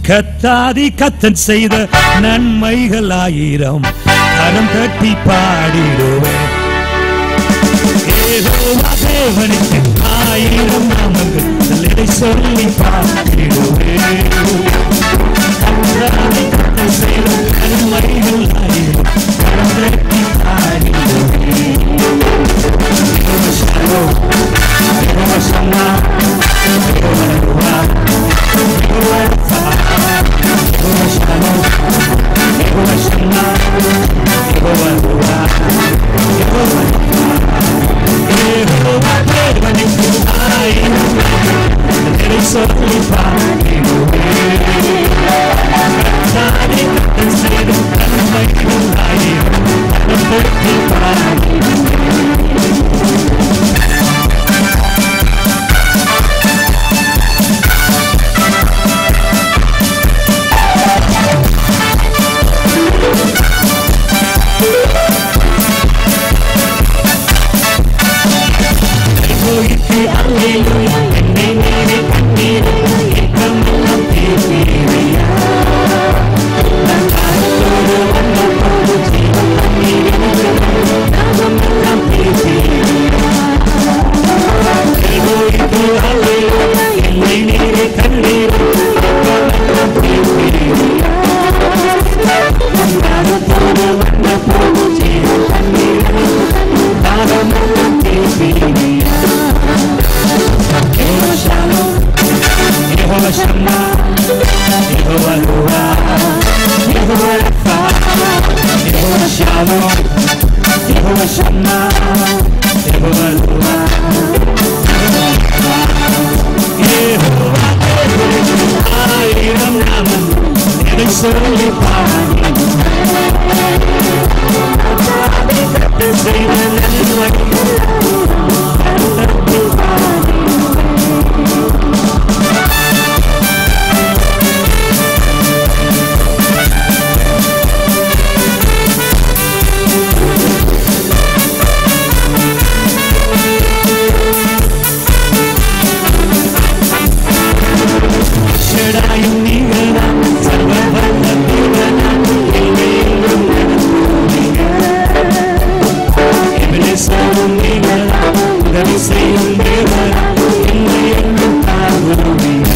கத்தாதி கத்தன் செய்த நன்மைகள் ஆயிரம் கரம் தட்டி பாடிடுவேன் ஏகோவா தேவனுக்கு ஆயிரம் நாமங்கள் சொல்லிடை சொல்லி பாடிடுவேன் கத்தாதி கத்தன் செய்த நன்மைகள் ஆயிரம் கரம் தட்டி பாடிடுவேன் Jehovah Shalom, Jehovah Shammah, Jehovah ருவா, Jehovah Rapha, Jehovah Shalom, Jehovah Shammah, Jehovah ருவா, ஏகோவா ஏகோவா தேவனுக்கு ஆயிரம் நாமங்களை சொல்லி பாடிடுவேன். கர்த்தாவே கர்த்தர் செய்த நன்மைகள் ஆயிரம் கரம் தட்டி பாடிடுவேன். போயிட்டு அல்லேலூயா என்னை நீரே கண்ணீரே ஏக்கமெல்லாம் தீர்ப்பீரையா நான் காலத்தோடு வந்த போது ஜீவ கண்ணீரே நாமெல்லாம் தீர்ப்பீரையா போயிட்டு அல்லேலூயா என்னை நீரே கண்ணீரே ஏக்கமெல்லாம் தீர்ப்பீரையா நான் காலத்தோடு வந்த போது ஜீவ கண்ணீரே நாமெல்லாம் தீர்ப்பீரையா Jehovah Shalom, Jehovah Shammah, Jehovah Ruah, Jehovah Rapha, Jehovah Shalom, Jehovah Shammah, Jehovah Ruah, Jehovah ஆயிரம் நாமம் எதை சொல்லி பாடி செய்த நன்மை ஷடாயும் நீங்களாம் சர்வ வல்ல தேவனாம் எங்கெங்கும் நடத்துவீங்க. எபினேசரும் நீங்களாம் உதவி செய்யும் தேவனாம் என்னை எங்கும் தாங்குவீங்க.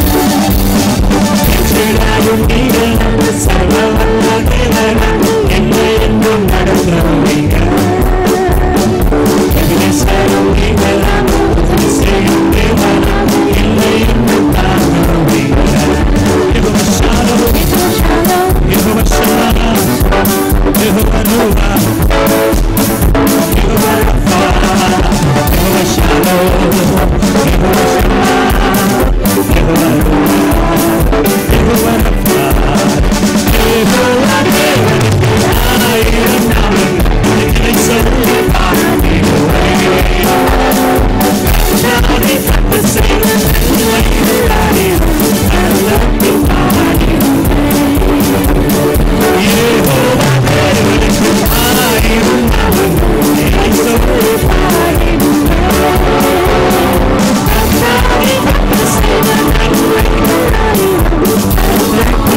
ஷடாயும் நீங்களாம் சர்வ வல்ல தேவனாம் என்னை எங்கும் நடத்துவீங்க. எபினேசரும் நீங்களாம் உதவி செய்யும் தேவனாம் என்னை எங்கும் தாங்குவீங்க. Jehovah Shalom, Jehovah Shalom, Jehovah Ruah, Jehovah Rapha, Jehovah Shalom, Jehovah Shammah, Jehovah Ruah, Jehovah Rapha, Jehovah தேவனுக்கு ஆயிரம் நாமங்கள் இதை சொல்லி பாடிடுவேன். கர்த்தாவே கர்த்தர் செய்த நன்மைகள் ஆயிரம் கரத்தட்டி யெகோவா தேவனுக்கு ஆயிரம் நாமங்கள் இதை சொல்லி பாடிடுவேன். கர்த்தாவே கர்த்தர் செய்த நன்மைகள் ஆயிரம் கரத்தட்டி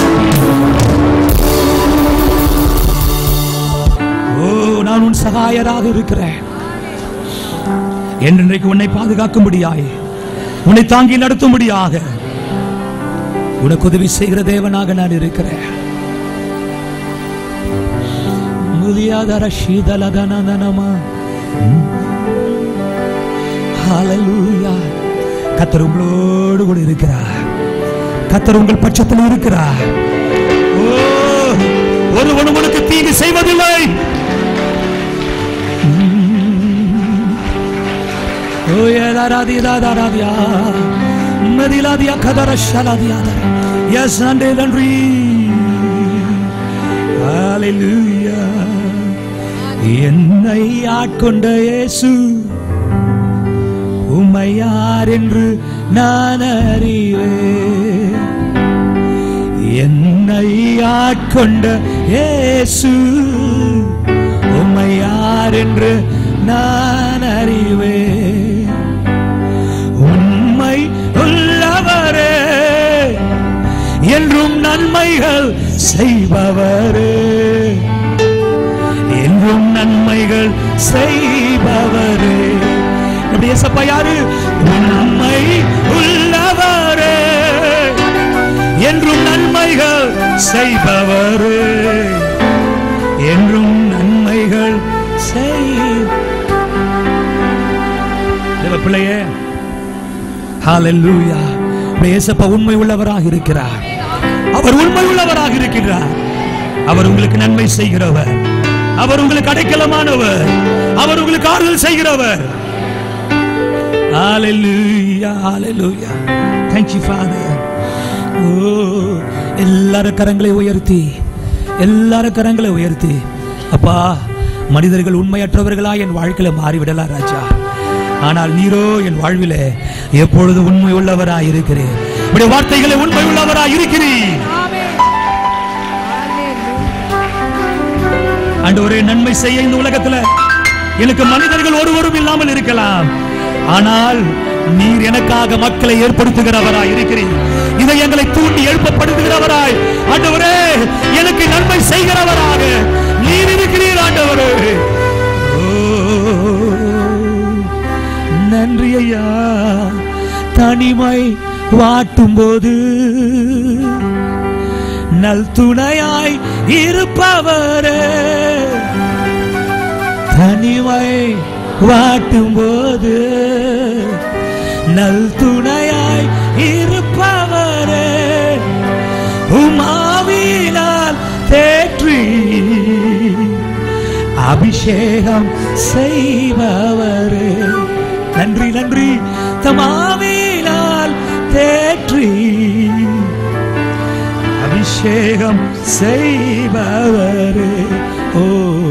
ஓ நான் உன் சகாயராக இருக்கிறேன் என்றைக்கு உன்னை பாதுகாக்கும்படியாய் உன்னை தாங்கி நடத்தும்படியாக உனக்கு உதவி செய்கிற தேவனாக நான் இருக்கிறேன் முதியாதர சீதலதனதனமா ஹalleluya கத்தர் உங்களோடு கூட இருக்கிறார் கத்தர் உங்கள் பட்சத்தில் இருக்கிறார் ஓ ஒருவனும் உனக்கு தீங்கு செய்வதில்லை ஓ ஏதாராதி ஏதாராதியா மதிலாதியா கதர ஷலாதியா எஸ் நன்றி நன்றி ஹalleluya என்னை ஆட்கொண்ட இயேசு உம்மை யார் என்று நான் அறிவேன் என்னை ஆட்கொண்ட இயேசு உம்மை யார் என்று நான் அறிவேன் உண்மை உள்ளவரே நன்மைகள் செய்பவரே என்றும் நன்மைகள் செய்பவரே நம்முடைய இயேசப்பா யாரு உண்மை உள்ளவரே என்றும் நன்மைகள் செய்பவரே என்றும் நன்மைகள் செய் தேவ பிள்ளையே ஹalleluya நம்முடைய இயேசப்பா உண்மை உள்ளவராக இருக்கிறார் அவர் உண்மை உள்ளவராக இருக்கிறார் அவர் உங்களுக்கு நன்மை செய்கிறவர் அவர் உங்களுக்கு அடைக்கலமானவர் அவர் உங்களுக்கு ஆறுதல் செய்கிறவர் ஹalleluya ஹalleluya thank you father ஓ எல்லாரும் கரங்களை உயர்த்தி எல்லாரும் கரங்களை உயர்த்தி அப்பா மனிதர்கள் உண்மையற்றவர்களா என் வாழ்க்கையில மாறிவிடலாம் ராஜா ஆனால் நீரோ என் வாழ்விலே எப்பொழுது உண்மை உள்ளவராய் இருக்கிறேன் உடைய வார்த்தைகளை உண்மை உள்ளவராய் இருக்கிறீர் ஆண்டவரே நன்மை செய்ய இந்த உலகத்துல எனக்கு மனிதர்கள் ஒருவரும் இல்லாமல் இருக்கலாம் ஆனால் நீர் எனக்காக மக்களை ஏற்படுத்துகிறவராய் இருக்கிறீர் இதை எங்களை தூண்டி எழுப்பப்படுத்துகிறவராய் ஆண்டவரே எனக்கு நன்மை செய்கிறவராக நீர் இருக்கிறீர் ஆண்டவரே ஓ, நன்றி ஐயா தனிமை வாட்டும் போது நல் துணையாய் இருப்பவரே தனிமை வாட்டும் போது நல் துணையாய் இருப்பவரே உமாவினால் தேற்றி அபிஷேகம் செய்பவரே நன்றி நன்றி தமாவினால் தேற்றி அபிஷேகம் செய்பவரே ஓ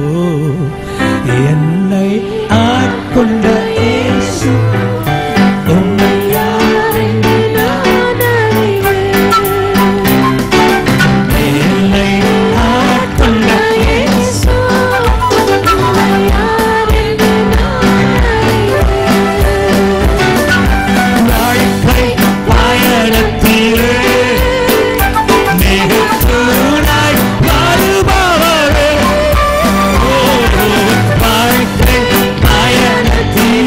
என்னை ஆட்கொண்ட இயேசு உம்மை என்னை ஆட்கொண்ட இயேசு வாழ்க்கை பயணத்திலே மிகத்தூணாய் வருபவரே. ஓ, வாழ்க்கை பயணத்திலே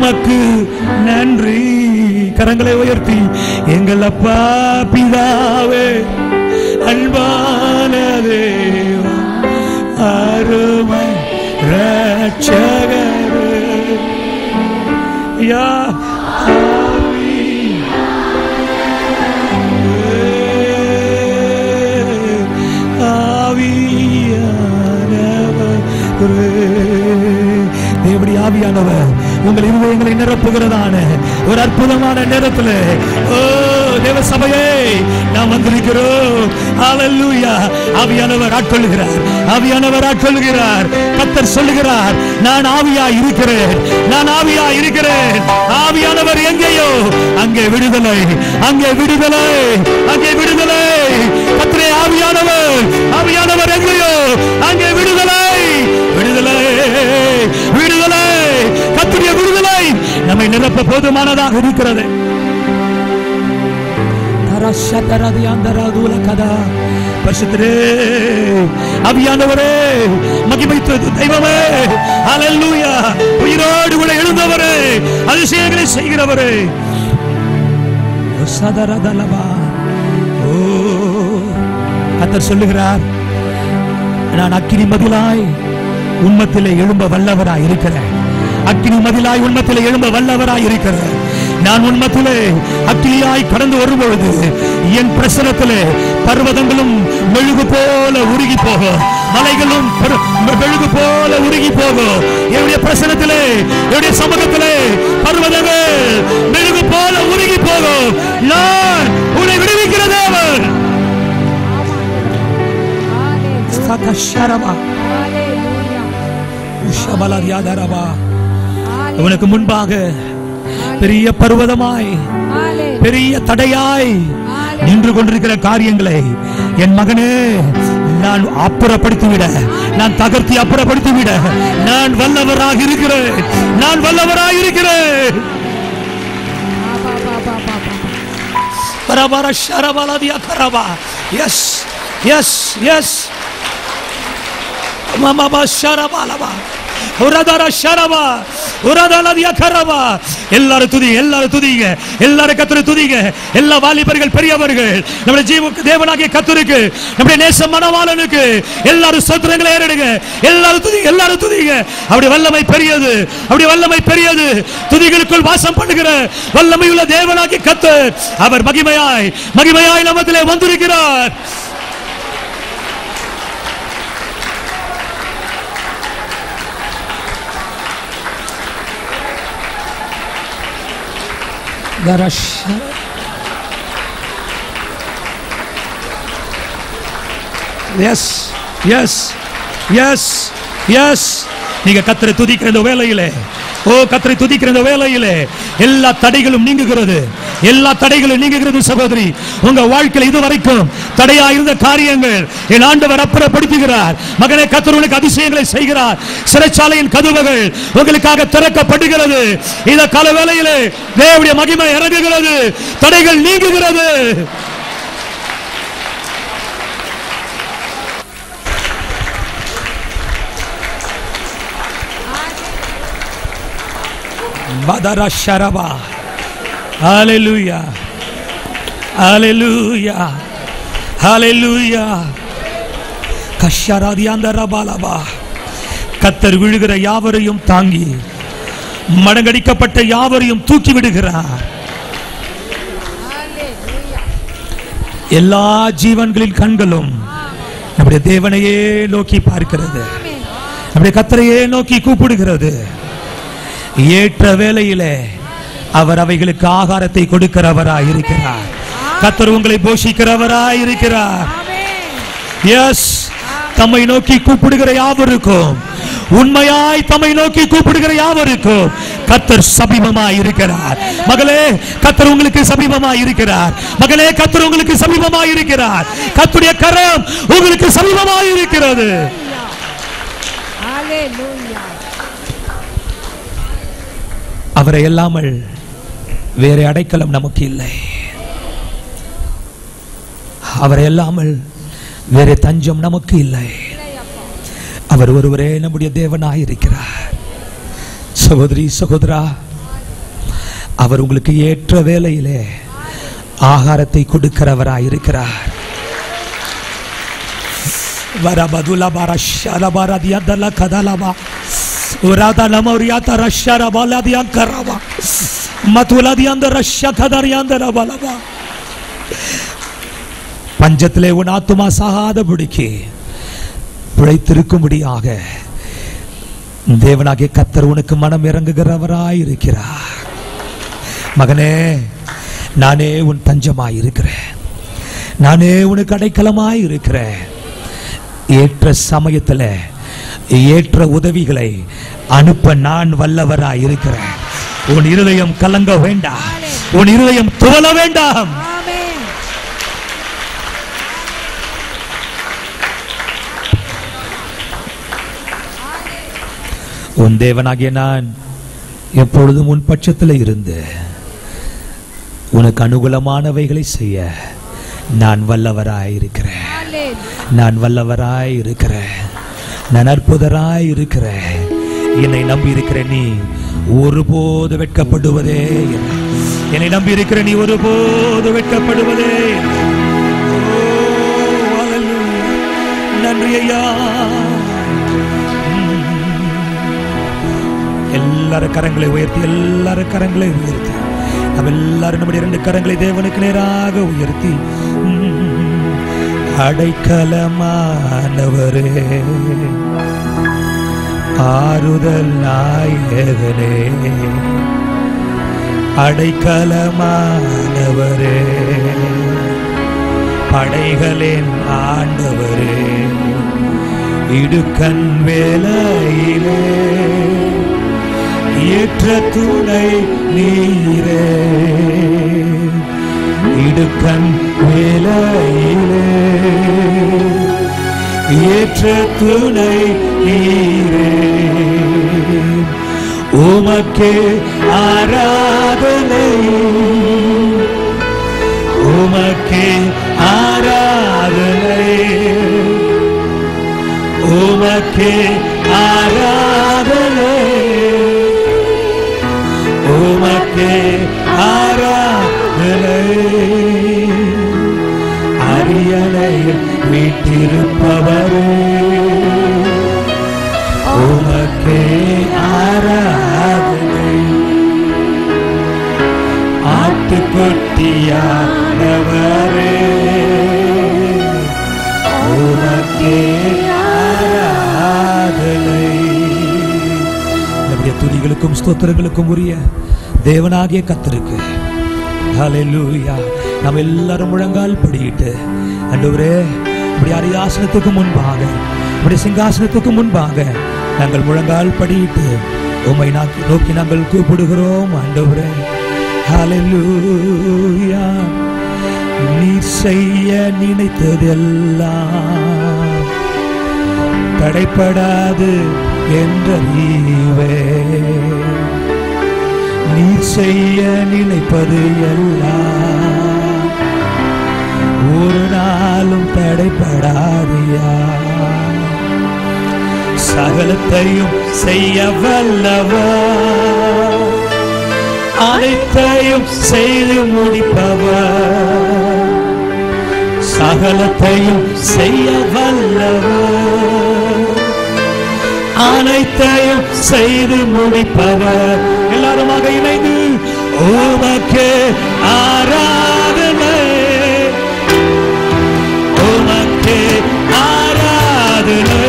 உமக்கு நன்றி கரங்களை உயர்த்தி எங்கள் அப்பா பிதாவே அன்பான தேவா அருமை ரட்சகரே யா ஆவி தேவடி ஆவியானவர் உங்கள் இருதயங்களை நிரப்புகிறதான ஒரு அற்புதமான நேரத்தில் ஓ தேவ சபையே நாம் வந்திருக்கிறோம் ஹalleluya ஆவியானவர் ஆட்கொள்கிறார் ஆவியானவர் ஆட்கொள்கிறார் கத்தர் சொல்லுகிறார் நான் ஆவியா இருக்கிறேன் நான் ஆவியா இருக்கிறேன் ஆவியானவர் எங்கேயோ அங்கே விடுதலை அங்கே விடுதலை அங்கே விடுதலை கத்தரே ஆவியானவர் ஆவியானவர் எங்கேயோ அங்கே விடுதலை விடுதலை விடுதலை கத்துடைய விடுதலை நம்மை நிரப்ப போதுமானதாக இருக்கிறது பரிசுத்தரே அவியானவரே மகிமைத்து தெய்வமே ஹalleluya உயிரோடு கூட எழுந்தவரே அதிசயங்களை செய்கிறவரே ஓ சதரதலபா ஓ கத்தர் சொல்லுகிறார் நான் அக்கினி மதிலாய் உண்மத்திலே எழும்ப வல்லவராய் இருக்கிறேன் அக்கினி மதிலாய் உண்மத்திலே எழும்ப வல்லவராய் இருக்கிறேன் நான் உண்மத்திலே அக்கினியாய் கடந்து வரும்பொழுது என் பிரசனத்திலே பர்வதங்களும் மெழுகு போல உருகி போகும் மலைகளும் பெரு- மெழுகு போல உருகி போகும் என்னுடைய பிரசனத்திலே என்னுடைய சமூகத்திலே பர்வதங்கள் மெழுகு போல உருகி போகும் நான் உன்னை விடுவிக்கிற தேவன் சகஷரமா உஷபலதியாதரவா அவனுக்கு முன்பாக பெரிய பர்வதமாய் பெரிய தடையாய் நின்று கொண்டிருக்கிற காரியங்களை என் மகனே நான் அப்புறப்படுத்திவிட நான் தகர்த்தி அப்புறப்படுத்திவிட நான் வல்லவராக இருக்கிறேன் நான் வல்லவராக இருக்கிறேன் பரபர ஷரபலதியா கரபா எஸ் எஸ் எஸ் மமபா ஷரபாலபா உரதர ஷரபா உரதலதிய கரபா எல்லாரும் துதி எல்லாரும் துதிங்க எல்லாரும் கத்துரு துதிங்க எல்லா வாலிபர்கள் பெரியவர்கள் நம்முடைய ஜீவ தேவனாகிய கத்துருக்கு நம்முடைய நேச மனவாளனுக்கு எல்லாரும் சத்துரங்களை ஏறிடுங்க எல்லாரும் துதிங்க எல்லாரும் துதிங்க அப்படி வல்லமை பெரியது அப்படி வல்லமை பெரியது துதிகளுக்குள் வாசம் பண்ணுகிற வல்லமை உள்ள தேவனாகிய கத்து அவர் மகிமையாய் மகிமையாய் நமத்திலே வந்திருக்கிறார் Garash. Yes yes yes yes நீங்க கத்தரை துதிக்கிற இந்த வேலையிலே ஓ கத்தரை துதிக்கிற இந்த வேலையிலே எல்லா தடைகளும் நீங்குகிறது எல்லா தடைகளும் நீங்குகிறது சகோதரி உங்க வாழ்க்கையில் இதுவரைக்கும் தடையா இருந்த காரியங்கள் என் ஆண்டவர் அப்புறப்படுத்துகிறார் மகனே கத்தர் உனக்கு அதிசயங்களை செய்கிறார் சிறைச்சாலையின் கதவுகள் உங்களுக்காக திறக்கப்படுகிறது இந்த கால வேளையிலே தேவனுடைய மகிமை இறங்குகிறது தடைகள் நீங்குகிறது Madara Sharaba. Hallelujah. Hallelujah. Hallelujah. கஷராதியாந்தரபாலபா கத்தர் விழுகிற யாவரையும் தாங்கி மடங்கடிக்கப்பட்ட யாவரையும் தூக்கி விடுகிறார் எல்லா ஜீவன்களின் கண்களும் நம்முடைய தேவனையே நோக்கி பார்க்கிறது நம்முடைய கத்தரையே நோக்கி கூப்பிடுகிறது ஏற்ற வேளையிலே அவர் அவைகளுக்கு ஆகாரத்தை கொடுக்கிறவராய் இருக்கிறார் கத்தர் உங்களை போஷிக்கிறவராய் இருக்கிறார் எஸ் தம்மை நோக்கி கூப்பிடுகிற யாவருக்கும் உண்மையாய் தம்மை நோக்கி கூப்பிடுகிற யாவருக்கும் கத்தர் சமீபமாய் இருக்கிறார் மகளே கத்தர் உங்களுக்கு சமீபமாய் இருக்கிறார் மகளே கத்தர் உங்களுக்கு சமீபமாய் இருக்கிறார் கத்துடைய கரம் உங்களுக்கு சமீபமாய் இருக்கிறது Hallelujah. அவரை இல்லாமல் வேறு அடைக்கலம் நமக்கு இல்லை அவரை இல்லாமல் வேறு தஞ்சம் நமக்கு இல்லை அவர் ஒருவரே நம்முடைய தேவனாய் இருக்கிறார் சகோதரி சகோதரா அவர் உங்களுக்கு ஏற்ற வேளையிலே ஆகாரத்தை கொடுக்கிறவராய் இருக்கிறார் வரபதுல பரஷரபர தியதல கதலபா உராதலம உரியாத ரஷரபல தியங்கரபா மதுல தியந்த ரஷ கதரியாந்த ரபலபா பஞ்சத்திலே உன் ஆத்துமா சாகாதபடிக்கு பிழைத்திருக்கும்படியாக தேவனாகிய கத்தர் உனக்கு மனம் இறங்குகிறவராய் இருக்கிறார் மகனே நானே உன் தஞ்சமாய் இருக்கிறேன் நானே உனக்கு அடைக்கலமாய் இருக்கிறேன் ஏற்ற சமயத்தில் ஏற்ற உதவிகளை அனுப்ப நான் வல்லவராய் இருக்கிறேன் உன் இருதயம் கலங்க வேண்டாம் உன் இருதயம் துவல வேண்டாம் ஆமென் உன் தேவனாகிய நான் எப்பொழுதும் உன் பட்சத்தில் இருந்து உனக்கு அனுகூலமானவைகளை செய்ய நான் வல்லவராய் இருக்கிறேன் ஆமென் நான் வல்லவராய் இருக்கிறேன் நான் அற்புதராய் இருக்கிறேன் என்னை நம்பி இருக்கிற நீ ஒருபோது வெட்கப்படுவதே இல்லை. என்னை நம்பி இருக்கிற நீ ஒருபோது வெட்கப்படுவதே இல்லை. ஓ, hallelujah. நன்றி ஐயா எல்லாரும் கரங்களை உயர்த்தி எல்லாரும் கரங்களை உயர்த்தி நம்ம எல்லாரும் நம்முடைய ரெண்டு கரங்களை தேவனுக்கு நேராக உயர்த்தி உம், அடைக்கலமானவரே ஆறுதல் நாயகனே அடைக்கலமானவரே படைகளின் ஆண்டவரே இடுக்கண் வேலையிலே ஏற்ற துணை நீரே இடுக்கண் வேலையிலே ஏற்ற துணை நீரே உமக்கே ஆராதனை உமக்கே ஆராதனை உமக்கே ஆராதனை உமக்கே ஆராதனை அரியணையில் வீட்டிருப்பவரே உமக்கே ஆராதனை ஆட்டுக்குட்டியானவரே உமக்கே ஆராதனை நம்முடைய துதிகளுக்கும் ஸ்தோத்திரங்களுக்கும் உரிய தேவனாகிய கத்தருக்கு ஹalleluya நாம் எல்லாரும் முழங்கால் படியிட்டு ஆண்டவரே இப்படி அரியாசனத்துக்கு முன்பாக இப்படி சிங்காசனத்துக்கு முன்பாக நாங்கள் முழங்கால் படியிட்டு உம்மை நாக்கி நோக்கி நாங்கள் கூப்பிடுகிறோம் ஆண்டவரே ஹalleluya நீ செய்ய நினைத்ததெல்லாம் தடைப்படாது என்றறிவே நீ செய்ய நினைப்பது எல்லாம் ஒரு நாளும் தடைப்படாதியா சகலத்தையும் செய்ய வல்லவர் அனைத்தையும் செய்து முடிப்பவர் சகலத்தையும் செய்ய வல்லவர் அனைத்தையும் செய்து முடிப்பவர் எல்லாருமாக இணைந்து உமக்கே ஆராதனை உமக்கே ஆராதனை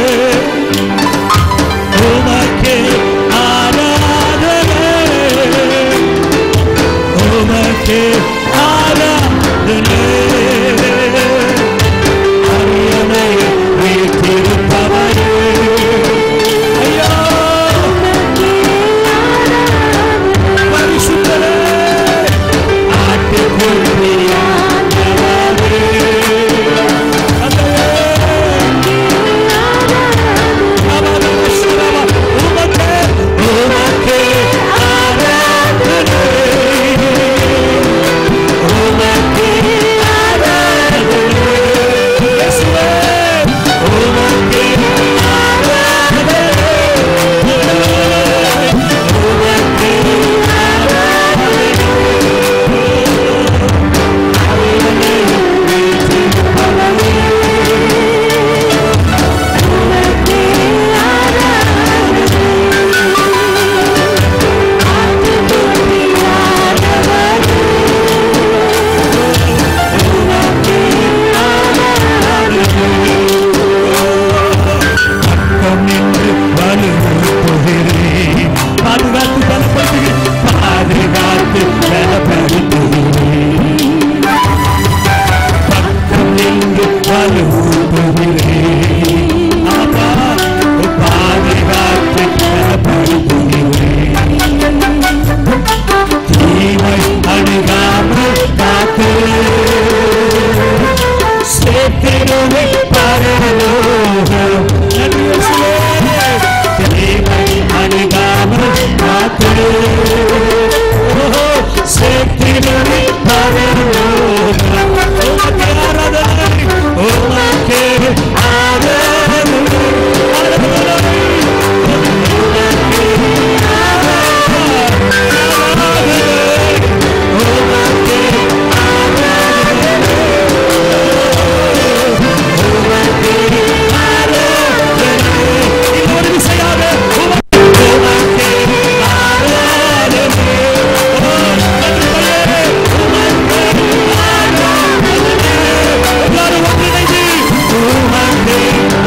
உமக்கே ஆராதனை உமக்கே ஆராதனை அரியணை வீட்டிருப்பவரே ஐயா பரிசுத்தரே ஆட்டு வலுப்படுகிறேன் அப்பா பாதுகாத்து பலப்படுத்துகிறேன் தீமை அணுகாமல் காத்து சேர்த்திருவை பரலோகம் நன்றி இயேசுவே. தீமை அணுகாமல் காத்து ஓஹோ, சேர்த்திருவை பரலோகம் உமக்கு ஆராதனை உமக்கு ஆராதனை ஆராதனை இன்னொரு விசையாக உமக்கு உமக்கு ஆராதனை. ஓ, நன்றியே, உமக்கு ஆராதனை. எல்லாரும் ஒன்றிணைந்து உமக்கு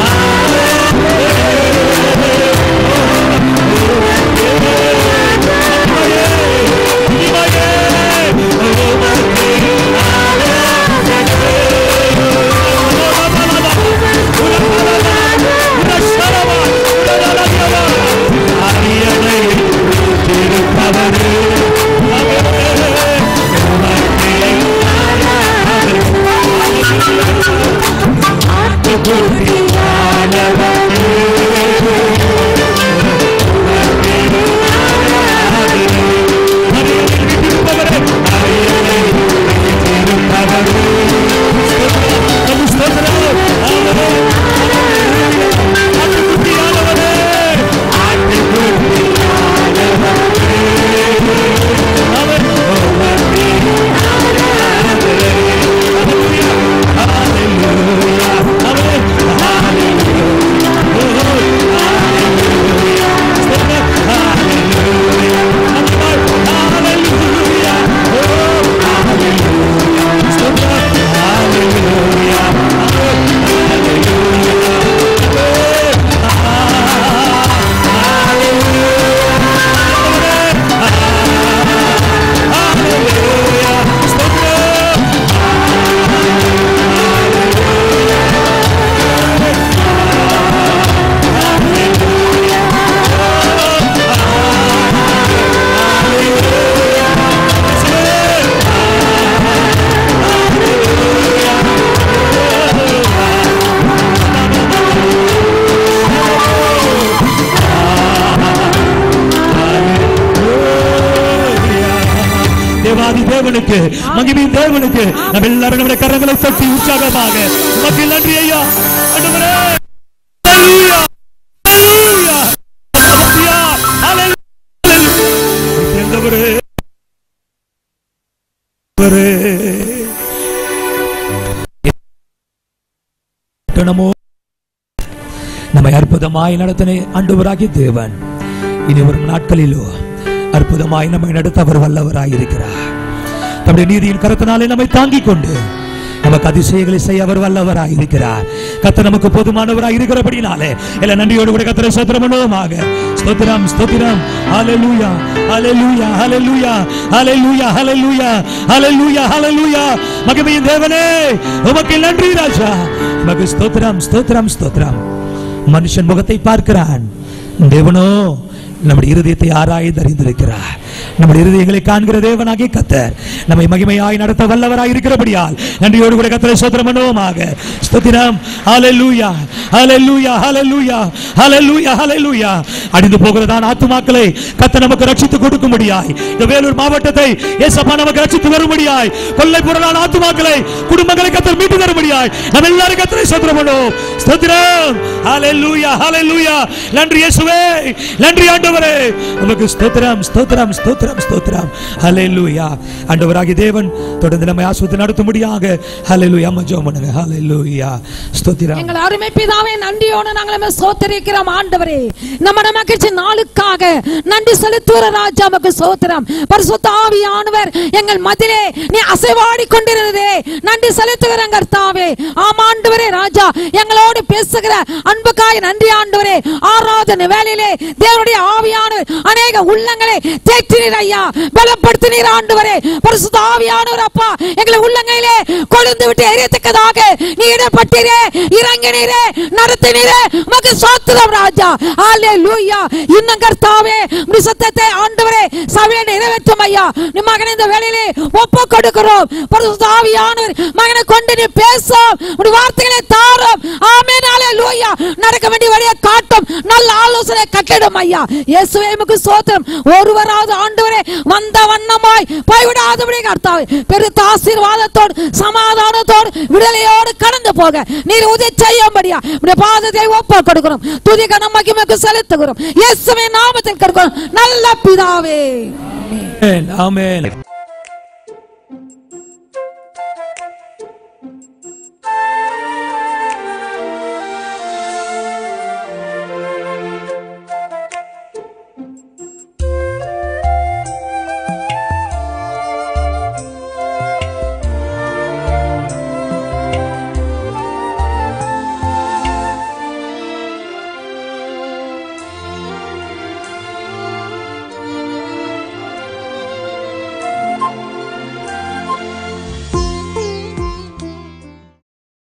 தேவாதி தேவனுக்கு மகிமையின் தேவனுக்கு நம்ம எல்லாரும் நம்முடைய கரங்களை தட்டி உற்சாகமாக உமக்கு நன்றி ஐயா ஆண்டவரே Hallelujah. Hallelujah. Hallelujah. Hallelujah. ஆண்டவரே. ஆண்டவரே. நமோ நம்மை அற்புதமாய் நடத்தின ஆண்டவராகிய தேவன் இனி வரும் நாட்களிலோ அற்புதமாய் நம்மை நடத்த அவர் வல்லவராய் இருக்கிறார் தம்முடைய நீதியின் கரத்தினாலே நம்மை தாங்கிக் கொண்டு நமக்கு அதிசயங்களை செய்ய அவர் வல்லவராய் இருக்கிறார் கத்த நமக்கு போதுமானவராய் இருக்கிறபடினாலே எல்லா நன்றியோடு கூட கத்தரை சோத்திரம் பண்ணுவோமாக ஸ்தோத்திரம் ஸ்தோத்திரம் ஹalleluya ஹalleluya ஹalleluya ஹalleluya ஹalleluya ஹalleluya ஹalleluya மகிமையின் தேவனே உமக்கு நன்றி ராஜா உமக்கு ஸ்தோத்திரம் ஸ்தோத்திரம் ஸ்தோத்திரம் மனுஷன் முகத்தை பார்க்கிறான் தேவனோ நம்முடைய இருதயத்தை ஆராய்ந்து அறிந்திருக்கிறார் நம்முடைய இருதயங்களை காண்கிற தேவனாகிய கத்தர் நம்மை மகிமையாய் நடத்த வல்லவராய் இருக்கிறபடியால் நன்றியோடு கூட கத்தரை சோத்திரம் பண்ணுவோமாக ஸ்தோத்திரம் ஹalleluya ஹalleluya ஹalleluya ஹalleluya ஹalleluya அடிந்து போகிறதான ஆத்துமாக்களை கத்தர் நமக்கு ரட்சித்து கொடுக்கும்படியாய் இந்த வேலூர் மாவட்டத்தை ஏசப்பா நமக்கு ரட்சித்து வரும்படியாய் கொள்ளை புறலான ஆத்துமாக்களை குடும்பங்களை கத்தர் மீட்டு தரும்படியாய் நம்ம எல்லாரும் கத்தரை சோத்திரம் பண்ணுவோம் ஸ்தோத்திரம் ஹalleluya ஹalleluya நன்றி இயேசுவே நன்றி ஆண்டவரே நமக்கு ஸ்தோத்திரம் ஸ்தோத்திரம் ஸ்தோத்திரம் ஸ்தோத்திரம் ஹalleluya ஆண்டவராகிய தேவன் தொடர்ந்து நம்மை ஆஸ்வதி நடத்தும்படியாக ஹalleluya அம்மா ஜெபம் பண்ணுங்க ஹalleluya ஸ்தோத்திரம் எங்கள் அருமை பிதாவே நன்றியோடு நாங்கள் நம்ம சோத்தரிக்கிறோம் ஆண்டவரே நம்ம மகிழ்ச்சி நாளுக்காக நன்றி செலுத்துகிற ராஜா நமக்கு சோத்திரம் பரிசுத்த ஆவியானவர் எங்கள் மதிலே நீ அசைவாடி கொண்டிருந்ததே நன்றி செலுத்துகிற கர்த்தாவே ஆமாண்டவரே ராஜா எங்களோடு பேச பேசுகிற அன்புக்காய் நன்றி ஆண்டவரே ஆராதனை வேலையிலே தேவனுடைய ஆவியானவர் அநேக உள்ளங்களை தேற்றினீர் ஐயா பலப்படுத்தினீர் ஆண்டவரே பரிசுத்த ஆவியானவர் அப்பா எங்களை உள்ளங்கையிலே கொழுந்து விட்டு எரியத்தக்கதாக நீ இடப்பட்டீரே இறங்கினீரே நடத்தினீரே உமக்கு சோத்திரம் ராஜா ஆலே லூயா இன்னும் கர்த்தாவே உம்முடைய சத்தத்தை ஆண்டவரே சபையை நிறைவேற்றும் ஐயா நீ மகனை இந்த வேலையிலே ஒப்பு கொடுக்கிறோம் பரிசுத்த ஆவியானவர் மகனை கொண்டு நீ பேசும் உடைய வார்த்தைகளை தாரும் ஆமென் ஆலே லூயா நடக்க வேண்டிய வழியை காட்டும் நல்ல ஆலோசனை கட்டிடும் ஐயா இயேசுவே உமக்கு சோத்திரம் ஒருவராவது ஆண்டவரே வந்த வண்ணமாய் போய்விடாதபடி கர்த்தாவே பெருத்த ஆசீர்வாதத்தோடு சமாதானத்தோடு விடுதலையோடு கடந்து போக நீர் உதவி செய்யும்படியா உடைய பாதத்தை ஒப்பு கொடுக்கிறோம் துதி கனம் மகிமைக்கு செலுத்துகிறோம் இயேசுவின் நாமத்தில் கொடுக்கிறோம் நல்ல பிதாவே ஆமென் ஆமென்